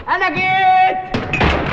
انا جيت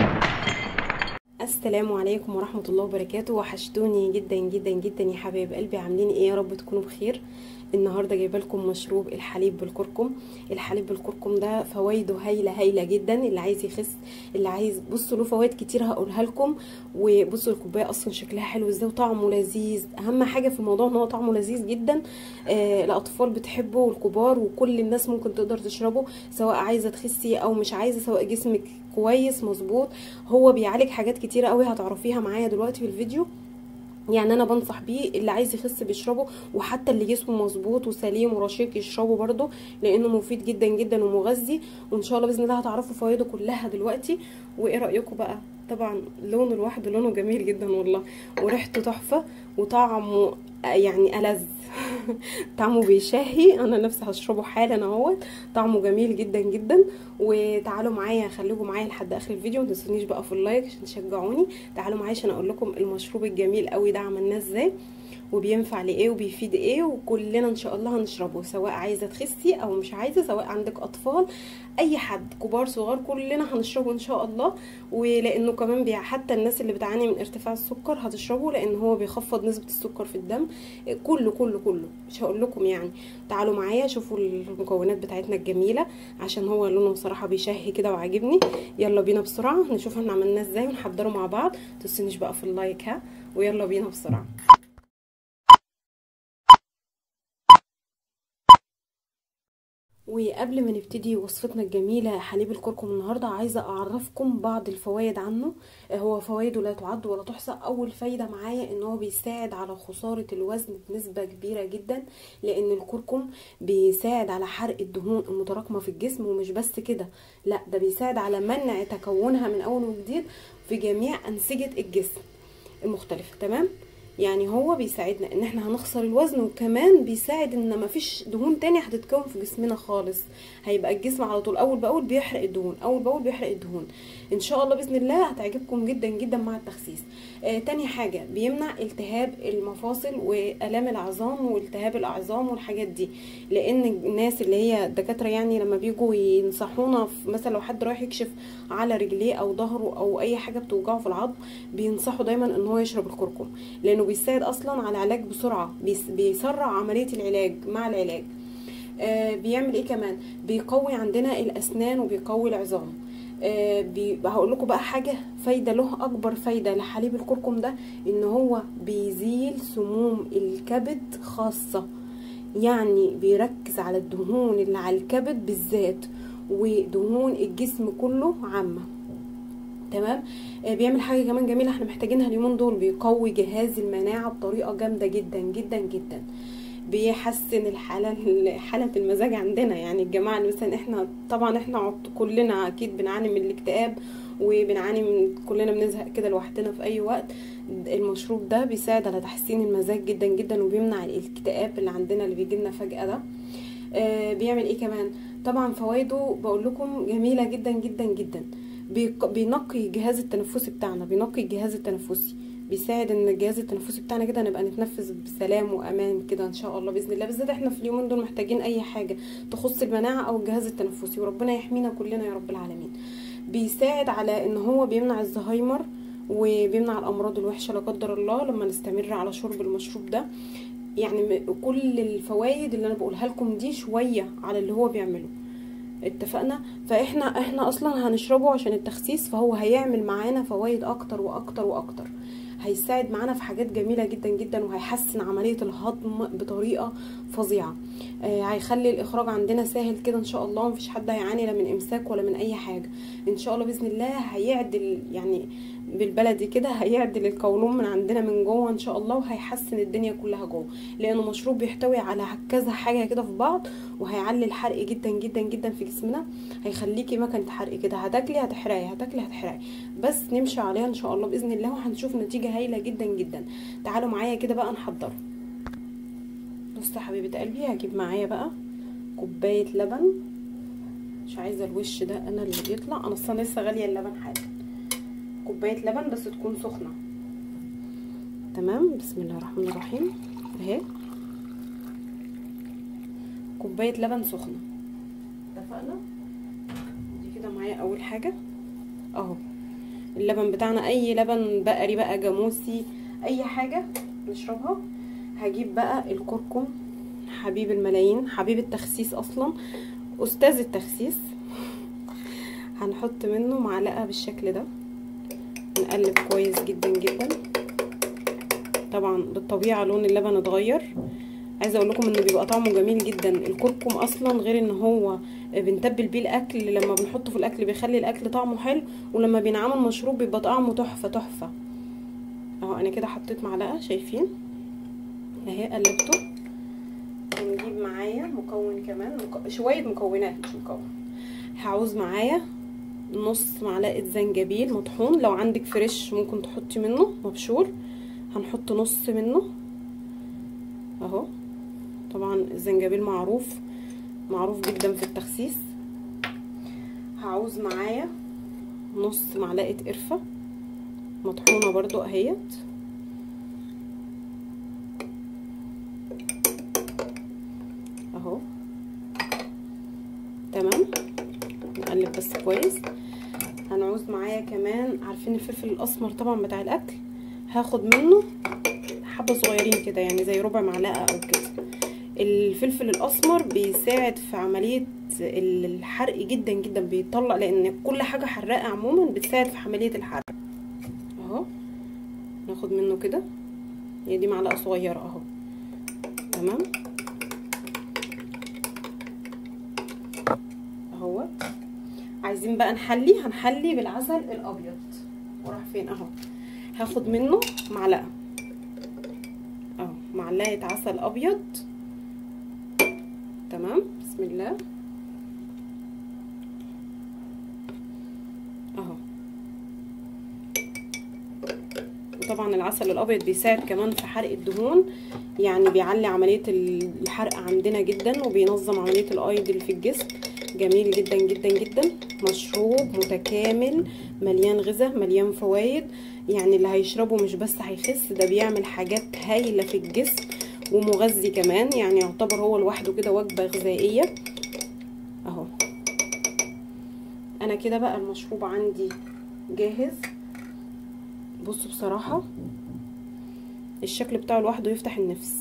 السلام عليكم ورحمة الله وبركاته وحشتوني جدا جدا جدا يا حبايب قلبي عاملين ايه يا رب تكونوا بخير النهارده جايبه لكم مشروب الحليب بالكركم الحليب بالكركم ده فوائده هايله هايله جدا اللي عايز يخس اللي عايز بصوا له فوائد كتير هقولها لكم وبصوا الكوبايه اصلا شكلها حلو ازاي وطعمه لذيذ اهم حاجه في الموضوع ان هو طعمه لذيذ جدا آه الاطفال بتحبه والكبار وكل الناس ممكن تقدر تشربه سواء عايزه تخسي او مش عايزه سواء جسمك كويس مظبوط هو بيعالج حاجات كتيره قوي هتعرفيها معايا دلوقتي في الفيديو يعني انا بنصح بيه اللي عايز يخس بيشربه وحتى اللي جسمه مظبوط وسليم ورشيق يشربه برده لانه مفيد جدا جدا ومغذي وان شاء الله باذن الله هتعرفوا فوائده كلها دلوقتي وايه رايكم بقى طبعا لونه لوحده لونه جميل جدا والله وريحته تحفه وطعمه يعني ألذ طعمه بيشهي انا نفسي هشربه حالا اهوت طعمه جميل جدا جدا وتعالوا معايا خليكم معايا لحد اخر الفيديو ما تنسونيش بقى في اللايك عشان تشجعوني تعالوا معايا عشان اقول لكم المشروب الجميل قوي ده عملناه ازاي وبينفع لايه وبيفيد ايه وكلنا ان شاء الله هنشربه سواء عايزه تخسي او مش عايزه سواء عندك اطفال اي حد كبار صغار كلنا هنشربه ان شاء الله ولانه كمان بي حتى الناس اللي بتعاني من ارتفاع السكر هتشربه لان هو بيخفض نسبه السكر في الدم كله كله كله مش هقول لكم يعني تعالوا معايا شوفوا المكونات بتاعتنا الجميله عشان هو لونه بصراحه بيشهي كده وعاجبني يلا بينا بسرعه نشوف احنا عملناه ازاي ونحضره مع بعض تنسونيش بقى في اللايك ها ويلا بينا بسرعه وقبل ما نبتدي وصفتنا الجميلة حليب الكركم النهاردة عايزة أعرفكم بعض الفوائد عنه هو فوائده لا تعد ولا تحصى أول فايدة معايا إن هو بيساعد على خسارة الوزن بنسبة كبيرة جدا لأن الكركم بيساعد على حرق الدهون المتراكمة في الجسم ومش بس كده لا ده بيساعد على منع تكونها من أول وجديد في جميع أنسجة الجسم المختلفة تمام؟ يعني هو بيساعدنا ان احنا هنخسر الوزن وكمان بيساعد ان مفيش دهون تاني هتتكون في جسمنا خالص هيبقى الجسم على طول اول باول بيحرق الدهون اول باول بيحرق الدهون ان شاء الله باذن الله هتعجبكم جدا جدا مع التخسيس آه تاني حاجه بيمنع التهاب المفاصل والام العظام والتهاب الاعظام والحاجات دي لان الناس اللي هي الدكاتره يعني لما بيجوا ينصحونا مثلا لو حد رايح يكشف على رجليه او ظهره او اي حاجه بتوجعه في العظم بينصحوا دايما ان هو يشرب الكركم لانه بيساعد اصلا على العلاج بسرعه بيسرع عمليه العلاج مع العلاج آه بيعمل ايه كمان بيقوي عندنا الاسنان وبيقوي العظام آه هقول لكم بقى حاجه فايده له اكبر فايده لحليب الكركم ده ان هو بيزيل سموم الكبد خاصه يعني بيركز على الدهون اللي على الكبد بالذات ودهون الجسم كله عامه تمام آه بيعمل حاجه كمان جميله احنا محتاجينها اليومين دول بيقوي جهاز المناعه بطريقه جامده جدا جدا جدا بيحسن الحاله حاله المزاج عندنا يعني الجماعه مثلا احنا طبعا احنا كلنا اكيد بنعاني من الاكتئاب وبنعاني من كلنا بنزهق كده لوحدنا في اي وقت المشروب ده بيساعد على تحسين المزاج جدا جدا وبيمنع الاكتئاب اللي عندنا اللي بيجي لنا فجاه ده آه بيعمل ايه كمان طبعا فوائده بقول لكم جميله جدا جدا جدا بينقي الجهاز التنفسي بتاعنا بينقي الجهاز التنفسي بيساعد ان الجهاز التنفسي بتاعنا كده نبقى نتنفس بسلام وامان كده ان شاء الله باذن الله بالذات احنا في اليومين دول محتاجين اي حاجه تخص المناعه او الجهاز التنفسي وربنا يحمينا كلنا يا رب العالمين بيساعد على ان هو بيمنع الزهايمر وبيمنع الامراض الوحشه لا قدر الله لما نستمر على شرب المشروب ده يعني كل الفوائد اللي انا بقولها لكم دي شويه على اللي هو بيعمله اتفقنا فاحنا احنا اصلا هنشربه عشان التخسيس فهو هيعمل معانا فوائد اكتر واكتر واكتر هيساعد معانا في حاجات جميله جدا جدا وهيحسن عمليه الهضم بطريقه فظيعه آه هيخلي الاخراج عندنا سهل كده ان شاء الله مفيش حد هيعاني لا من امساك ولا من اي حاجه ان شاء الله باذن الله هيعدل يعني بالبلدي كده هيعدل القولون من عندنا من جوه ان شاء الله وهيحسن الدنيا كلها جوه لانه مشروب بيحتوي على كذا حاجه كده في بعض وهيعلي الحرق جدا جدا جدا في جسمنا هيخليكي مكنه حرق كده هتاكلي هتحرقي هتاكلي هتحرقي بس نمشي عليها ان شاء الله باذن الله وهنشوف نتيجه هايله جدا جدا تعالوا معايا كده بقى نحضره بص يا حبيبه قلبي هجيب معايا بقى كوبايه لبن مش عايزه الوش ده انا اللي بيطلع انا اصلا لسه غاليه اللبن حالا كوبايه لبن بس تكون سخنه تمام بسم الله الرحمن الرحيم اهي كوبايه لبن سخنه اتفقنا دي كده معايا اول حاجه اهو اللبن بتاعنا اي لبن بقري بقى جاموسي اي حاجه نشربها هجيب بقى الكركم حبيب الملايين حبيب التخسيس اصلا استاذ التخسيس هنحط منه معلقه بالشكل ده نقلب كويس جدا جدا طبعا بالطبيعه لون اللبن اتغير عايزه اقول لكم انه بيبقى طعمه جميل جدا الكركم اصلا غير ان هو بنتبل بيه الاكل لما بنحطه في الاكل بيخلي الاكل طعمه حلو ولما بينعمل مشروب بيبقى طعمه تحفه تحفه اهو انا كده حطيت معلقه شايفين اهي قلبته ونجيب معايا مكون كمان مك... شويه مكونات مش مكون هعوز معايا نص معلقه زنجبيل مطحون لو عندك فريش ممكن تحطي منه مبشور هنحط نص منه اهو طبعا الزنجبيل معروف معروف جدا في التخسيس هعوز معايا نص معلقه قرفه مطحونه برضو اهيت اهو تمام نقلب بس كويس هنعوز معايا كمان عارفين الفلفل الاسمر طبعا بتاع الاكل هاخد منه حبه صغيرين كده يعني زي ربع معلقه او كده الفلفل الاسمر بيساعد في عمليه الحرق جدا جدا بيطلع لان كل حاجه حراقه عموما بتساعد في عمليه الحرق اهو ناخد منه كده هي دي معلقه صغيره اهو تمام اهو عايزين بقى نحلي هنحلي بالعسل الابيض وراح فين اهو هاخد منه معلقه اهو معلقه عسل ابيض تمام بسم الله اهو وطبعا العسل الابيض بيساعد كمان في حرق الدهون يعني بيعلي عمليه الحرق عندنا جدا وبينظم عمليه الايض اللي في الجسم جميل جدا جدا جدا مشروب متكامل مليان غذاء مليان فوائد يعني اللي هيشربه مش بس هيخس ده بيعمل حاجات هايله في الجسم ومغذي كمان يعني يعتبر هو لوحده كده وجبه غذائيه اهو انا كده بقى المشروب عندي جاهز بصوا بصراحه الشكل بتاعه لوحده يفتح النفس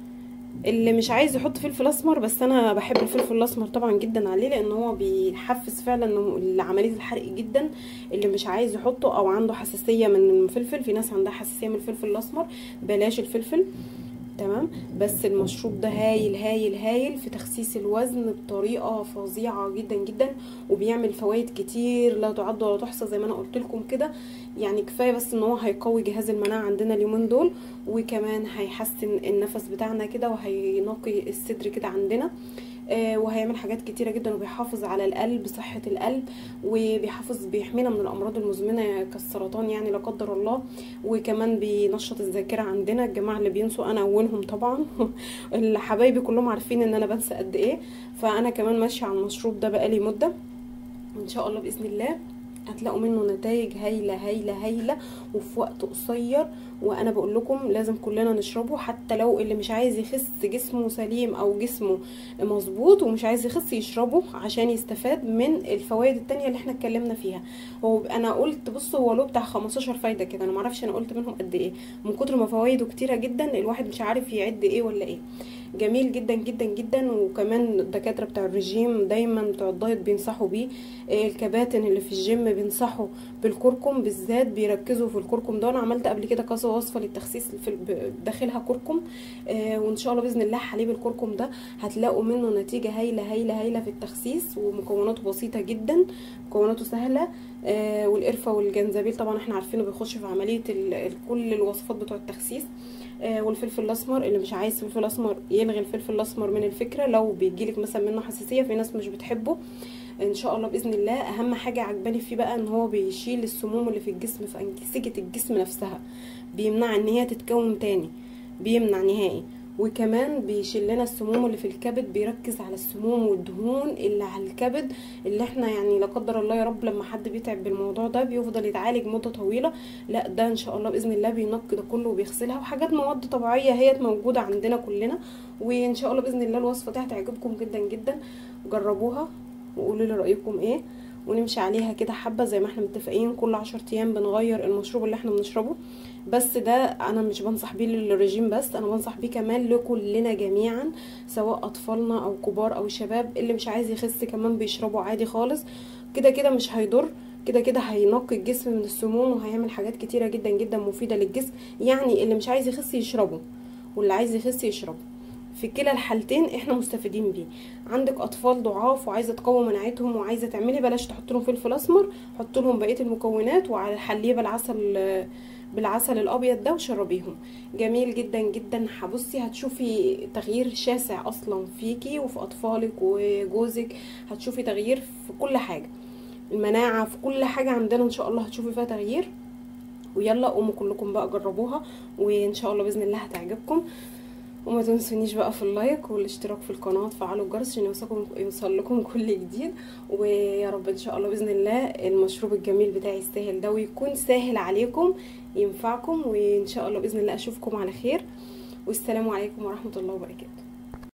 اللي مش عايز يحط فلفل اسمر بس انا بحب الفلفل الاسمر طبعا جدا عليه لان هو بيحفز فعلا لعمليه الحرق جدا اللي مش عايز يحطه او عنده حساسيه من الفلفل في ناس عندها حساسيه من الفلفل الاسمر بلاش الفلفل تمام بس المشروب ده هايل هايل هايل في تخسيس الوزن بطريقه فظيعه جدا جدا وبيعمل فوائد كتير لا تعد ولا تحصى زي ما انا قلت لكم كده يعني كفايه بس ان هو هيقوي جهاز المناعه عندنا اليومين دول وكمان هيحسن النفس بتاعنا كده وهينقي الصدر كده عندنا آه وهيعمل حاجات كتيره جدا وبيحافظ على القلب صحه القلب وبيحافظ بيحمينا من الامراض المزمنه كالسرطان يعني لا قدر الله وكمان بينشط الذاكره عندنا الجماعه اللي بينسوا انا اولهم طبعا حبايبي كلهم عارفين ان انا بنسى قد ايه فانا كمان ماشيه على المشروب ده بقالي مده ان شاء الله باذن الله هتلاقوا منه نتائج هايله هايله هايله وفي وقت قصير وانا بقول لكم لازم كلنا نشربه حتى لو اللي مش عايز يخس جسمه سليم او جسمه مظبوط ومش عايز يخس يشربه عشان يستفاد من الفوائد التانية اللي احنا اتكلمنا فيها هو انا قلت بصوا هو له بتاع 15 فايده كده انا معرفش انا قلت منهم قد ايه من كتر ما فوائده كتيره جدا الواحد مش عارف يعد ايه ولا ايه جميل جدا جدا جدا وكمان الدكاتره بتاع الرجيم دايما بتوع الدايت بينصحوا بيه الكباتن اللي في الجيم بينصحوا بالكركم بالذات بيركزوا في الكركم ده انا عملت قبل كده كذا وصفه للتخسيس في داخلها كركم آه وان شاء الله باذن الله حليب الكركم ده هتلاقوا منه نتيجه هايله هايله هايله في التخسيس ومكوناته بسيطه جدا مكوناته سهله آه والقرفه والجنزبيل طبعا احنا عارفينه بيخش في عمليه كل الوصفات بتوع التخسيس آه والفلفل الاسمر اللي مش عايز فلفل اسمر يلغي الفلفل الاسمر من الفكره لو بيجيلك مثلا منه حساسيه في ناس مش بتحبه ان شاء الله باذن الله اهم حاجه عجباني فيه بقى ان هو بيشيل السموم اللي في الجسم في انسجه الجسم نفسها بيمنع ان هي تتكون تاني بيمنع نهائي وكمان بيشيل لنا السموم اللي في الكبد بيركز على السموم والدهون اللي على الكبد اللي احنا يعني لا قدر الله يا رب لما حد بيتعب بالموضوع ده بيفضل يتعالج مده طويله لا ده ان شاء الله باذن الله بينقي ده كله وبيغسلها وحاجات مواد طبيعيه هي موجوده عندنا كلنا وان شاء الله باذن الله الوصفه دي هتعجبكم جدا جدا جربوها وقولوا لي رايكم ايه ونمشي عليها كده حبه زي ما احنا متفقين كل عشر ايام بنغير المشروب اللي احنا بنشربه بس ده انا مش بنصح بيه للرجيم بس انا بنصح بيه كمان لكلنا جميعا سواء اطفالنا او كبار او شباب اللي مش عايز يخس كمان بيشربه عادي خالص كده كده مش هيضر كده كده هينقي الجسم من السموم وهيعمل حاجات كتيرة جدا جدا مفيدة للجسم يعني اللي مش عايز يخس يشربه واللي عايز يخس يشربه في كلا الحالتين احنا مستفيدين بيه عندك اطفال ضعاف وعايزه تقوي مناعتهم وعايزه تعملي بلاش تحط لهم فلفل اسمر حط لهم بقيه المكونات وعلى حليه بالعسل بالعسل الابيض ده وشربيهم جميل جدا جدا هبصي هتشوفي تغيير شاسع اصلا فيكي وفي اطفالك وجوزك هتشوفي تغيير في كل حاجه المناعه في كل حاجه عندنا ان شاء الله هتشوفي فيها تغيير ويلا قوموا كلكم بقى جربوها وان شاء الله باذن الله هتعجبكم وما تنسونيش بقى في اللايك والاشتراك في القناه وتفعلوا الجرس عشان يوصلكم يوصل لكم كل جديد ويا رب ان شاء الله باذن الله المشروب الجميل بتاعي يستاهل ده ويكون سهل عليكم ينفعكم وان شاء الله باذن الله اشوفكم على خير والسلام عليكم ورحمه الله وبركاته